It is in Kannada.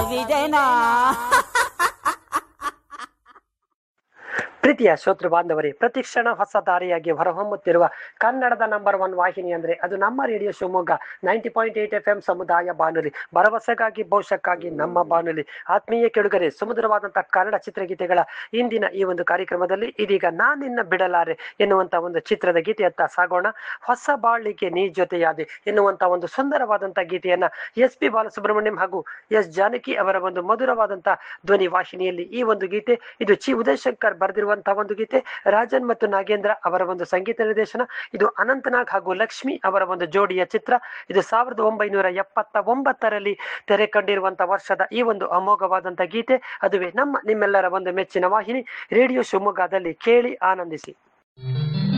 ವಿಜಯನಾ ಪ್ರೀತಿಯ ಶ್ರೋತೃ ಬಾಂಧವರೇ ಪ್ರತಿಕ್ಷಣ ಹೊಸ ದಾರಿಯಾಗಿ ಹೊರಹೊಮ್ಮುತ್ತಿರುವ ಕನ್ನಡದ ನಂಬರ್ ಒನ್ ವಾಹಿನಿ ಅಂದ್ರೆ ಅದು ನಮ್ಮ radio Shivamogga ninety point eight F M ಸಮುದಾಯ ಬಾನುಲಿ ಭರವಸೆಗಾಗಿ ಭವಿಷ್ಯಕ್ಕಾಗಿ ನಮ್ಮ ಬಾನುಲಿ ಆತ್ಮೀಯ ಕೆಳುಗರೆ ಸುಮಧುರವಾದಂತಹ ಕನ್ನಡ ಚಿತ್ರಗೀತೆಗಳ ಇಂದಿನ ಈ ಒಂದು ಕಾರ್ಯಕ್ರಮದಲ್ಲಿ ಇದೀಗ ನಾನಿನ್ನ ಬಿಡಲಾರೆ ಎನ್ನುವಂತ ಒಂದು ಚಿತ್ರದ ಗೀತೆಯತ್ತ ಸಾಗೋಣ ಹೊಸ ಬಾಳಿಗೆ ನೀ ಜೊತೆಯಾದೆ ಎನ್ನುವಂತ ಒಂದು ಸುಂದರವಾದಂತ ಗೀತೆಯನ್ನ ಎಸ್ ಪಿ ಬಾಲಸುಬ್ರಹ್ಮಣ್ಯಂ ಹಾಗೂ ಎಸ್ ಜಾನಕಿ ಅವರ ಒಂದು ಮಧುರವಾದಂತ ಧ್ವನಿ ವಾಹಿನಿಯಲ್ಲಿ ಈ ಒಂದು ಗೀತೆ ಇದು ಚಿ ಉದಯಶಂಕರ್ ಬರೆದಿರುವಂತಹ ಒಂದು ಗೀತೆ ರಾಜನ್ ಮತ್ತು ನಾಗೇಂದ್ರ ಅವರ ಒಂದು ಸಂಗೀತ ನಿರ್ದೇಶನ ಇದು ಅನಂತನಾಗ್ ಹಾಗೂ ಲಕ್ಷ್ಮಿ ಅವರ ಒಂದು ಜೋಡಿಯ ಚಿತ್ರ ಇದು ಸಾವಿರದ ಒಂಬೈನೂರ ಎಪ್ಪತ್ತ ಒಂಬತ್ತರಲ್ಲಿ ತೆರೆ ಕಂಡಿರುವಂತಹ ವರ್ಷದ ಈ ಒಂದು ಅಮೋಘವಾದಂತ ಗೀತೆ ಅದುವೇ ನಮ್ಮ ನಿಮ್ಮೆಲ್ಲರ ಒಂದು ಮೆಚ್ಚಿನ ವಾಹಿನಿ ರೇಡಿಯೋ ಶಿವಮೊಗ್ಗದಲ್ಲಿ ಕೇಳಿ ಆನಂದಿಸಿ